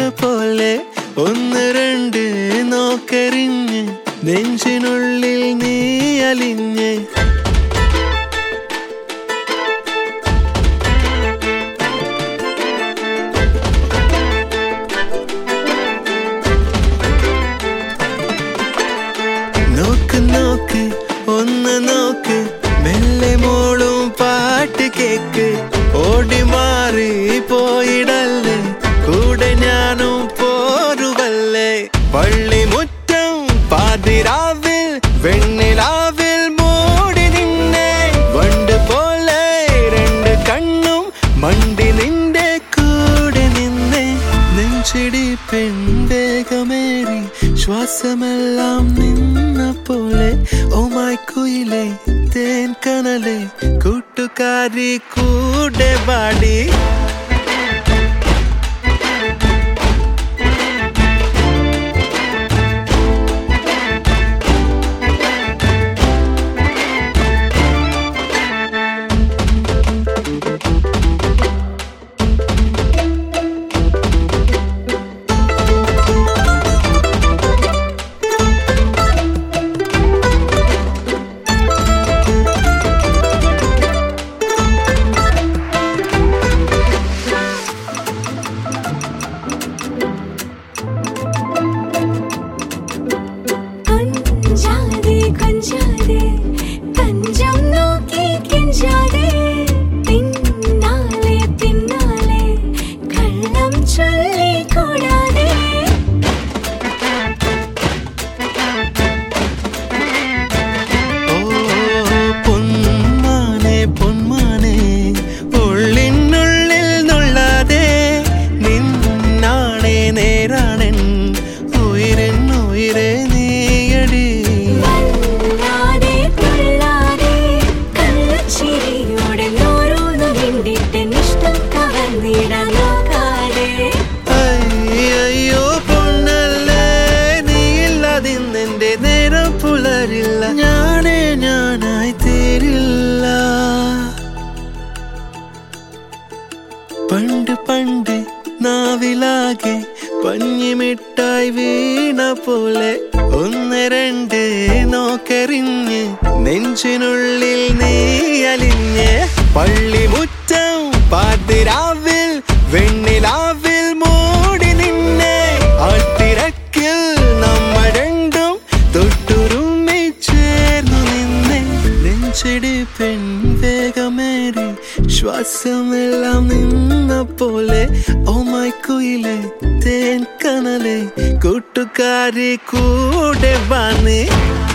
പോലെ ഒന്ന് രണ്ട് നോക്കരിഞ്ഞ് നെഞ്ചിനുള്ളിൽ നീ അലിഞ്ഞ് നോക്ക് നോക്ക് ഒന്ന് നോക്ക് മെല്ലെ മോളും പാട്ട് കേക്ക് ഓടി മാറി പോയിടല്ലേ കൂടെ ഞാനും പോരുവല്ലേ പള്ളിമുറ്റം പാതിരാവിൽ വെണ്ണിലാവിൽ മൂടി നിന്നെ വണ്ട് പോലെ രണ്ട് കണ്ണും മണ്ടി നിന്റെ കൂടെ നിന്നെ നെഞ്ചിടി പെൺവേഗമേറി ശ്വാസമെല്ലാം നിന്ന പോലെ ഓമായി കുയിലെ തേൻ കനലെ കൂട്ടുകാരി കൂടെ പാടി കൊഞ്ചാതെ കൊഞ്ചാതെ തഞ്ചം നോക്കി കെഞ്ചാതെ പിന്നാലെ പിന്നാലെ കള്ളം ചൊല്ലി കൂടാതെ ഓ പൊന്മാനെ പൊന്മാനെ ഉള്ളിനുള്ളിൽ നുള്ളാതെ നിന്നാണേ നേരാണൻ ഉയരൻ ഉയരെ നീയടി വല്ലാതെ തുള്ളാതെ കള്ളച്ചിരിയോടെ ഓരോന്നു മിണ്ടിട്ട് ഇഷ്ടം കവർന്നിടാൻ നോക്കാതെ അയ്യോ പൊന്നല്ലേ നീയില്ലാതിന്നെന്റെ നേരം പുലരില്ല ഞാനേ ഞാനായി തീരില്ല പണ്ട് പണ്ട് നാവിലാകെ പഞ്ഞിമിട്ടായി വീണ പോലെ ഒന്ന് രണ്ട് നോക്കെറിഞ്ഞ് നെഞ്ചിനുള്ളിൽ നീ അലിഞ്ഞ് പള്ളിമുറ്റം പാതിരാവിൽ വെണ്ണിലാവിൽ മൂടി നിന്നെ ആട്ടിരക്കിൽ നമ്മൾ രണ്ടും തൊട്ടുരുമ്മി ചേർന്നു നിന്നെ നെഞ്ചിടി പെൺവേഗമേറി ശ്വാസമെല്ലാം നിന്ന പോലെ ഓമായി കുയിലെ തേൻ കനലെ കൂട്ടുകാരി കൂടെ വന്ന്